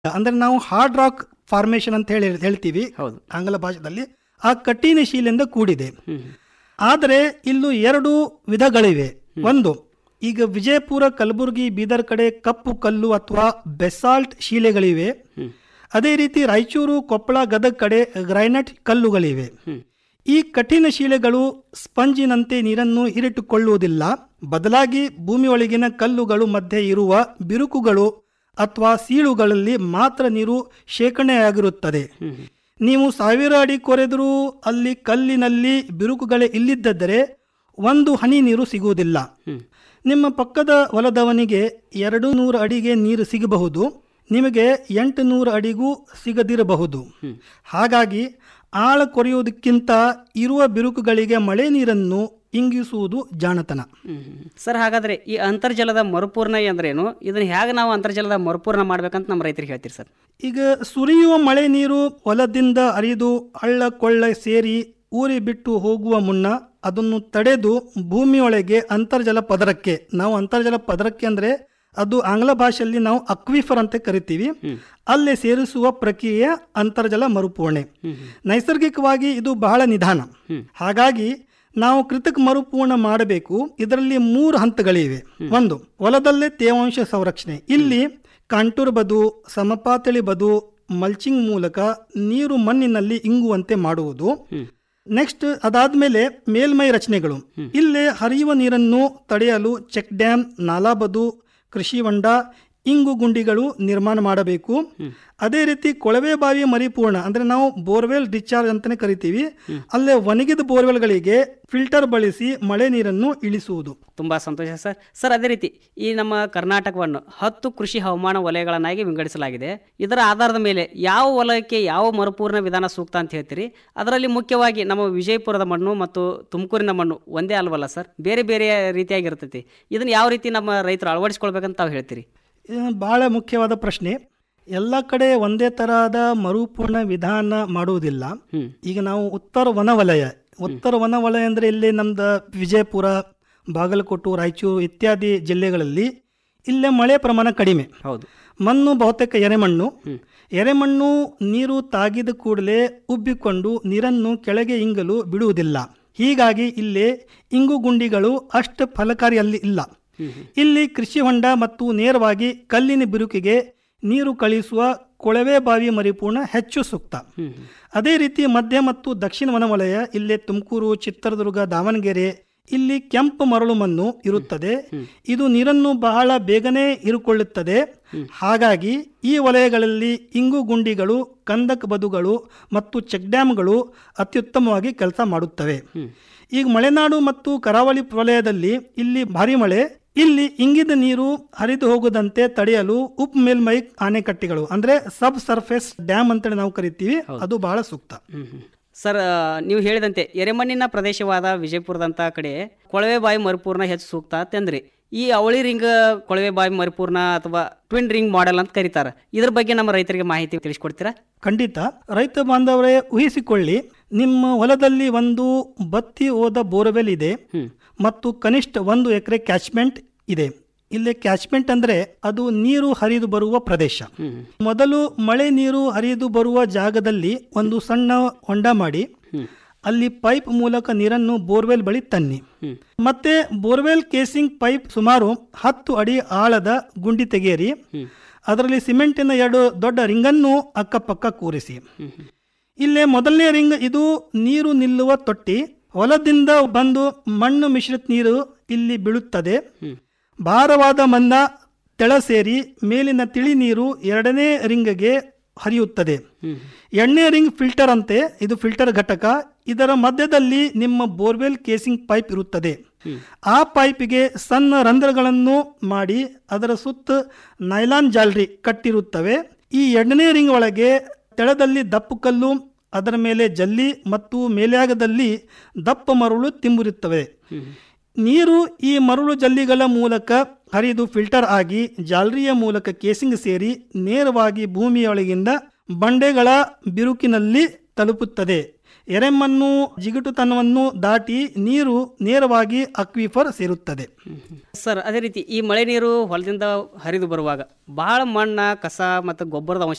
ಅಂದ್ರೆ ನಾವು hard rock formation ಅಂತ ಹೇಳಿ ಹೇಳ್ತೀವಿ ಹೌದು ಆಂಗ್ಲ ಭಾಷೆಯಲ್ಲಿ ಆ ಕಠಿಣ ಶಿಲೆಯಿಂದ ಕೂಡಿದೆ ಹ್ಮ್ ಆದರೆ ಇಲ್ಲೂ ಎರಡು ವಿಧಗಳಿವೆ ಒಂದು ಈಗ ವಿಜಯಪುರ ಕಲಬುರಗಿ ಬೀದರ್ ಕಡೆ ಕಪ್ಪು ಕಲ್ಲು ಅಥವಾ ಬೆಸಾಲ್ಟ್ ಶಿಲೆಗಳಿವೆ ಹ್ಮ್ ಅದೇ ರೀತಿ ರಾಯಚೂರು ಕೊಪ್ಪಳ ಗದಗ ಕಡೆ ಗ್ರೈನಟ್ ಕಲ್ಲುಗಳಿವೆ ಹ್ಮ್ ಈ ಕಠಿಣ ಶಿಲೆಗಳು ಸ್ಪಂಜಿನಂತೆ ನೀರನ್ನು ಹೀರಿಟ್ಟುಕೊಳ್ಳುವುದಿಲ್ಲ ಬದಲಾಗಿ ಭೂಮಿಯೊಳಗಿನ ಕಲ್ಲುಗಳು ಮಧ್ಯೆ ಇರುವ ಬಿರುಕುಗಳು ಅಥವಾ ಸೀಳುಗಳಲ್ಲಿ ಮಾತ್ರ ನೀರು ಶೇಖರಣೆಯಾಗಿರುತ್ತದೆ ಹ್ಮ್ ಹ್ಮ್. ನೀವು ಸಾವಿರ ಅಡಿ ಕೊರೆದರೂ ಅಲ್ಲಿ ಕಲ್ಲಿನಲ್ಲಿ ಬಿರುಕುಗಳೇ ಇಲ್ಲಿದ್ದರೆ ಒಂದು ಹನಿ ನೀರು ಸಿಗುವುದಿಲ್ಲ ಹ್ಮ್ ನಿಮ್ಮ ಪಕ್ಕದ ಹೊಲದವನಿಗೆ ಎರಡು ನೂರು ಅಡಿಗೆ ನೀರು ಸಿಗಬಹುದು ನಿಮಗೆ ಎಂಟು ನೂರು ಅಡಿಗೂ ಸಿಗದಿರಬಹುದು ಹಾಗಾಗಿ ಆಳ ಕೊರೆಯುವುದಕ್ಕಿಂತ ಇರುವ ಬಿರುಕುಗಳಿಗೆ ಮಳೆ ನೀರನ್ನು ಇಂಗಿಸುವುದು ಜಾಣತನ ಹ್ಮ್ ಹ್ಮ್. ಸರ್ ಹಾಗಾದ್ರೆ ಈ ಅಂತರ್ಜಲದ ಮರುಪೂರ್ಣ ಅಂದ್ರೇನು ಇದನ್ನ ಹೇಗೆ ನಾವು ಅಂತರ್ಜಲದ ಮರುಪೂರ್ಣ ಮಾಡ್ಬೇಕಂತ ನಮ್ಮ ರೈತರಿಗೆ ಹೇಳ್ತೀರಿ ಸರ್ ಈಗ ಸುರಿಯುವ ಮಳೆ ನೀರು ಹೊಲದಿಂದ ಹರಿದು ಹಳ್ಳ ಕೊಳ್ಳ ಸೇರಿ ಊರಿ ಬಿಟ್ಟು ಹೋಗುವ ಮುನ್ನ ಅದನ್ನು ತಡೆದು ಭೂಮಿಯೊಳಗೆ ಅಂತರ್ಜಲ ಪದರಕ್ಕೆ ನಾವು ಅಂತರ್ಜಲ ಪದರಕ್ಕೆ ಅಂದ್ರೆ ಅದು ಆಂಗ್ಲ ಭಾಷೆಯಲ್ಲಿ ನಾವು ಅಕ್ವಿಫರ್ ಅಂತ ಕರಿತೀವಿ ಅಲ್ಲೇ ಸೇರಿಸುವ ಪ್ರಕ್ರಿಯೆ ಅಂತರ್ಜಲ ಮರುಪೂರ್ಣೆ ನೈಸರ್ಗಿಕವಾಗಿ ಇದು ಬಹಳ ನಿಧಾನ ಹಾಗಾಗಿ ನಾವು ಕೃತಕ ಮರುಪೂರ್ಣ ಮಾಡಬೇಕು ಇದರಲ್ಲಿ ಮೂರು ಹಂತಗಳಿವೆ ಒಂದು ಹೊಲದಲ್ಲೇ ತೇವಾಂಶ ಸಂರಕ್ಷಣೆ ಇಲ್ಲಿ ಕಾಂಟೂರ್ ಬದು ಸಮಪಾತಳಿ ಬದು ಮಲ್ಚಿಂಗ್ ಮೂಲಕ ನೀರು ಮಣ್ಣಿನಲ್ಲಿ ಇಂಗುವಂತೆ ಮಾಡುವುದು ನೆಕ್ಸ್ಟ್ ಅದಾದ್ಮೇಲೆ ಮೇಲ್ಮೈ ರಚನೆಗಳು ಇಲ್ಲೇ ಹರಿಯುವ ನೀರನ್ನು ತಡೆಯಲು ಚೆಕ್ ಡ್ಯಾಮ್ ನಾಲಾಬದು ಕೃಷಿ ಹೊಂಡ ಇಂಗು ಗುಂಡಿಗಳು ನಿರ್ಮಾಣ ಮಾಡಬೇಕು ಅದೇ ರೀತಿ ಕೊಳವೆ ಬಾವಿ ಮರಿಪೂರ್ಣ ಅಂದ್ರೆ ನಾವು ಬೋರ್ವೆಲ್ ಡಿಸ್ಚಾರ್ಜ್ ಅಂತಾನೆ ಕರಿತೀವಿ ಅಲ್ಲೇ ಒಣಗಿದ ಬೋರ್ವೆಲ್ಗಳಿಗೆ ಫಿಲ್ಟರ್ ಬಳಸಿ ಮಳೆ ನೀರನ್ನು ಇಳಿಸುವುದು ತುಂಬಾ ಸಂತೋಷ ಸರ್ ಸರ್ ಅದೇ ರೀತಿ ಈ ನಮ್ಮ ಕರ್ನಾಟಕವನ್ನು ಹತ್ತು ಕೃಷಿ ಹವಾಮಾನ ವಲಯಗಳನ್ನಾಗಿ ವಿಂಗಡಿಸಲಾಗಿದೆ ಇದರ ಆಧಾರದ ಮೇಲೆ ಯಾವ ವಲಯಕ್ಕೆ ಯಾವ ಮರುಪೂರ್ಣ ವಿಧಾನ ಸೂಕ್ತ ಅಂತ ಹೇಳ್ತೀರಿ ಅದರಲ್ಲಿ ಮುಖ್ಯವಾಗಿ ನಮ್ಮ ವಿಜಯಪುರದ ಮಣ್ಣು ಮತ್ತು ತುಮಕೂರಿನ ಮಣ್ಣು ಒಂದೇ ಅಲ್ವಲ್ಲ ಸರ್ ಬೇರೆ ಬೇರೆ ರೀತಿಯಾಗಿರ್ತೈತಿ ಇದನ್ನ ಯಾವ ರೀತಿ ನಮ್ಮ ರೈತರು ಅಳವಡಿಸ್ಕೊಳ್ಬೇಕಂತ ತಾವು ಹೇಳ್ತೀರಿ ಇದು ಬಹಳ ಮುಖ್ಯವಾದ ಪ್ರಶ್ನೆ ಎಲ್ಲ ಕಡೆ ಒಂದೇ ತರಹದ ಮರುಪೂರ್ಣ ವಿಧಾನ ಮಾಡುವುದಿಲ್ಲ ಹ್ಮ್. ಈಗ ನಾವು ಉತ್ತರ ವನವಲಯ ಉತ್ತರ ವನವಲಯ ಅಂದ್ರೆ ಇಲ್ಲಿ ನಮ್ದು ವಿಜಯಪುರ ಬಾಗಲಕೋಟು ರಾಯಚೂರು ಇತ್ಯಾದಿ ಜಿಲ್ಲೆಗಳಲ್ಲಿ ಇಲ್ಲೇ ಮಳೆ ಪ್ರಮಾಣ ಕಡಿಮೆ ಹೌದು ಮಣ್ಣು ಬಹುತೇಕ ಎರೆಮಣ್ಣು ಎರೆಮಣ್ಣು ನೀರು ತಾಗಿದ ಕೂಡಲೇ ಉಬ್ಬಿಕೊಂಡು ನೀರನ್ನು ಕೆಳಗೆ ಇಂಗಲು ಬಿಡುವುದಿಲ್ಲ ಹೀಗಾಗಿ ಇಲ್ಲಿ ಇಂಗು ಗುಂಡಿಗಳು ಅಷ್ಟು ಫಲಕಾರಿಯಲ್ಲಿ ಇಲ್ಲ ಇಲ್ಲಿ ಕೃಷಿ ಹೊಂಡ ಮತ್ತು ನೇರವಾಗಿ ಕಲ್ಲಿನ ಬಿರುಕಿಗೆ ನೀರು ಕಳಿಸುವ ಕೊಳವೆ ಬಾವಿ ಮರಿಪೂರ್ಣ ಹೆಚ್ಚು ಸೂಕ್ತ ಅದೇ ರೀತಿ ಮಧ್ಯ ಮತ್ತು ದಕ್ಷಿಣ ವನವಲಯ ಇಲ್ಲಿ ತುಮಕೂರು ಚಿತ್ರದುರ್ಗ ದಾವಣಗೆರೆ ಇಲ್ಲಿ ಕೆಂಪು ಮರಳು ಮಣ್ಣು ಇರುತ್ತದೆ ಇದು ನೀರನ್ನು ಬಹಳ ಬೇಗನೆ ಹೀರಿಕೊಳ್ಳುತ್ತದೆ ಹಾಗಾಗಿ ಈ ವಲಯಗಳಲ್ಲಿ ಇಂಗು ಗುಂಡಿಗಳು ಕಂದಕ ಬದುಗಳು ಮತ್ತು ಚೆಕ್ ಡ್ಯಾಮ್ಗಳು ಅತ್ಯುತ್ತಮವಾಗಿ ಕೆಲಸ ಮಾಡುತ್ತವೆ ಈಗ ಮಲೆನಾಡು ಮತ್ತು ಕರಾವಳಿ ವಲಯದಲ್ಲಿ ಇಲ್ಲಿ ಭಾರಿ ಮಳೆ ಇಲ್ಲಿ ಇಂಗಿದ ನೀರು ಹರಿದು ಹೋಗದಂತೆ ತಡೆಯಲು ಉಪ್ ಮೇಲ್ಮೈ ಆಣೆಕಟ್ಟೆಗಳು ಅಂದ್ರೆ ಸಬ್ ಸರ್ಫೇಸ್ ಡ್ಯಾಮ್ ಅಂತೇಳಿ ನಾವು ಕರಿತೀವಿ ಅದು ಬಹಳ ಸೂಕ್ತ ಹ್ಮ್ ಹ್ಮ್. ಸರ್ ಆ, ನೀವು ಹೇಳಿದಂತೆ ಎರೆಮಣ್ಣಿನ ಪ್ರದೇಶವಾದ ವಿಜಯಪುರದಂತ ಕಡೆ ಕೊಳವೆ ಬಾವಿ ಮರುಪೂರ್ಣ ಹೆಚ್ಚು ಸೂಕ್ತ ಅಂತಂದ್ರಿ ಈ ಅವಳಿ ರಿಂಗ್ ಕೊಳವೆ ಬಾವಿ ಮರುಪೂರ್ಣ ಅಥವಾ ಟ್ವಿನ್ ರಿಂಗ್ ಮಾಡೆಲ್ ಅಂತ ಕರೀತಾರೆ ಇದ್ರ ಬಗ್ಗೆ ನಮ್ಮ ರೈತರಿಗೆ ಮಾಹಿತಿ ತಿಳಿಸ್ಕೊಡ್ತೀರಾ ಖಂಡಿತ ರೈತ ಬಾಂಧವರೇ ಊಹಿಸಿಕೊಳ್ಳಿ ನಿಮ್ಮ ಹೊಲದಲ್ಲಿ ಒಂದು ಬತ್ತಿ ಹೋದ ಬೋರ್ವೆಲ್ ಇದೆ ಮತ್ತು ಕನಿಷ್ಠ ಒಂದು ಎಕರೆ ಕ್ಯಾಚ್ಮೆಂಟ್ ಇದೆ ಇಲ್ಲಿ ಕ್ಯಾಚ್ಮೆಂಟ್ ಅಂದ್ರೆ ಅದು ನೀರು ಹರಿದು ಬರುವ ಪ್ರದೇಶ ಮೊದಲು ಮಳೆ ನೀರು ಹರಿದು ಬರುವ ಜಾಗದಲ್ಲಿ ಒಂದು ಸಣ್ಣ ಹೊಂಡ ಮಾಡಿ ಅಲ್ಲಿ ಪೈಪ್ ಮೂಲಕ ನೀರನ್ನು ಬೋರ್ವೆಲ್ ಬಳಿ ತನ್ನಿ ಮತ್ತೆ ಬೋರ್ವೆಲ್ ಕೇಸಿಂಗ್ ಪೈಪ್ ಸುಮಾರು ಹತ್ತು ಅಡಿ ಆಳದ ಗುಂಡಿ ತೆಗೆಯಿರಿ ಅದರಲ್ಲಿ ಸಿಮೆಂಟಿನ ಎರಡು ದೊಡ್ಡ ರಿಂಗನ್ನು ಅಕ್ಕಪಕ್ಕ ಕೂರಿಸಿ ಇಲ್ಲೇ ಮೊದಲನೇ ರಿಂಗ್ ಇದು ನೀರು ನಿಲ್ಲುವ ತೊಟ್ಟಿ ಹೊಲದಿಂದ ಬಂದು ಮಣ್ಣು ಮಿಶ್ರಿತ ನೀರು ಇಲ್ಲಿ ಬೀಳುತ್ತದೆ ಭಾರವಾದ ಮಣ್ಣ ತೆಳ ಸೇರಿ ಮೇಲಿನ ತಿಳಿ ನೀರು ಎರಡನೇ ರಿಂಗ್ಗೆ ಹರಿಯುತ್ತದೆ ಎಣ್ಣೆ ರಿಂಗ್ ಫಿಲ್ಟರ್ ಅಂತೆ ಇದು ಫಿಲ್ಟರ್ ಘಟಕ ಇದರ ಮಧ್ಯದಲ್ಲಿ ನಿಮ್ಮ ಬೋರ್ವೆಲ್ ಕೇಸಿಂಗ್ ಪೈಪ್ ಇರುತ್ತದೆ ಆ ಪೈಪಿಗೆ ಸಣ್ಣ ರಂಧ್ರಗಳನ್ನು ಮಾಡಿ ಅದರ ಸುತ್ತ ನೈಲಾನ್ ಜಾಲರಿ ಕಟ್ಟಿರುತ್ತವೆ ಈ ಎರಡನೇ ರಿಂಗ್ ಒಳಗೆ ತೆಳದಲ್ಲಿ ದಪ್ಪು ಕಲ್ಲು ಅದರ ಮೇಲೆ ಜಲ್ಲಿ ಮತ್ತು ಮೇಲ್ಯಾಗದಲ್ಲಿ ದಪ್ಪ ಮರಳು ತುಂಬಿರುತ್ತವೆ ನೀರು ಈ ಮರಳು ಜಲ್ಲಿಗಳ ಮೂಲಕ ಹರಿದು ಫಿಲ್ಟರ್ ಆಗಿ ಜಾಲರಿಯ ಮೂಲಕ ಕೇಸಿಂಗ್ ಸೇರಿ ನೇರವಾಗಿ ಭೂಮಿಯೊಳಗಿಂದ ಬಂಡೆಗಳ ಬಿರುಕಿನಲ್ಲಿ ತಲುಪುತ್ತದೆ ಎರೆಮಣ್ಣು ಜಿಗುಟುತನವನ್ನು ದಾಟಿ ನೀರು ನೇರವಾಗಿ ಅಕ್ವಿಫರ್ ಸೇರುತ್ತದೆ ಸರ್ ಅದೇ ರೀತಿ ಈ ಮಳೆ ನೀರು ಹೊಲದಿಂದ ಹರಿದು ಬರುವಾಗ ಬಹಳ ಮಣ್ಣ ಕಸ ಮತ್ತು ಗೊಬ್ಬರದ ಅಂಶ